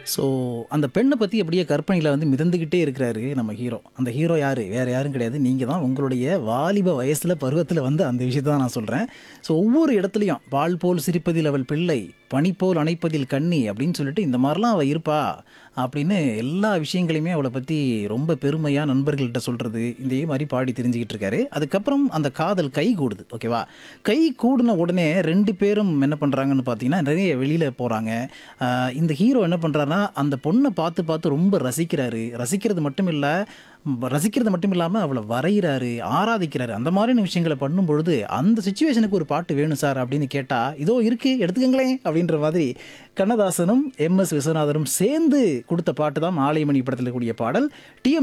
so அந்த பெண்ணை பற்றி அப்படியே கற்பனையில் வந்து மிதந்துக்கிட்டே இருக்கிறாரு நம்ம ஹீரோ அந்த ஹீரோ யார் வேறு யாரும் கிடையாது நீங்கள் தான் உங்களுடைய வாலிப வயசில் பருவத்தில் வந்து அந்த விஷயத்தை தான் நான் சொல்கிறேன் ஸோ ஒவ்வொரு இடத்துலையும் பால் போல் சிரிப்பதில் அவள் பிள்ளை பனி போல் அணைப்பதில் கண்ணி அப்படின்னு சொல்லிட்டு இந்த மாதிரிலாம் அவள் இருப்பா அப்படின்னு எல்லா விஷயங்களையுமே அவளை பற்றி ரொம்ப பெருமையாக நண்பர்கள்ட்ட சொல்கிறது இதே மாதிரி பாடி தெரிஞ்சுக்கிட்டு இருக்காரு அதுக்கப்புறம் அந்த காதல் கை கூடுது ஓகேவா கை கூடின உடனே ரெண்டு பேரும் என்ன பண்ணுறாங்கன்னு பார்த்தீங்கன்னா நிறைய வெளியில் போகிறாங்க இந்த ஹீரோ என்ன பண்ணுறாருன்னா அந்த பொண்ணை பார்த்து பார்த்து ரொம்ப ரசிக்கிறாரு ரசிக்கிறது மட்டும் இல்லை ரசிக்கிறது மட்டும் இல்லாமல் அவளை வரைகிறாரு ஆராதிக்கிறாரு அந்த மாதிரியான விஷயங்களை பண்ணும் பொழுது அந்த சுச்சுவேஷனுக்கு ஒரு பாட்டு வேணும் சார் அப்படின்னு கேட்டால் இதோ இருக்கு எடுத்துக்கங்களேன் அப்படின்ற மாதிரி கண்ணதாசனும் எம் எஸ் விஸ்வநாதனும் சேர்ந்து கொடுத்த பாட்டு தான் மாலைமணி படத்தில் கூடிய பாடல் டி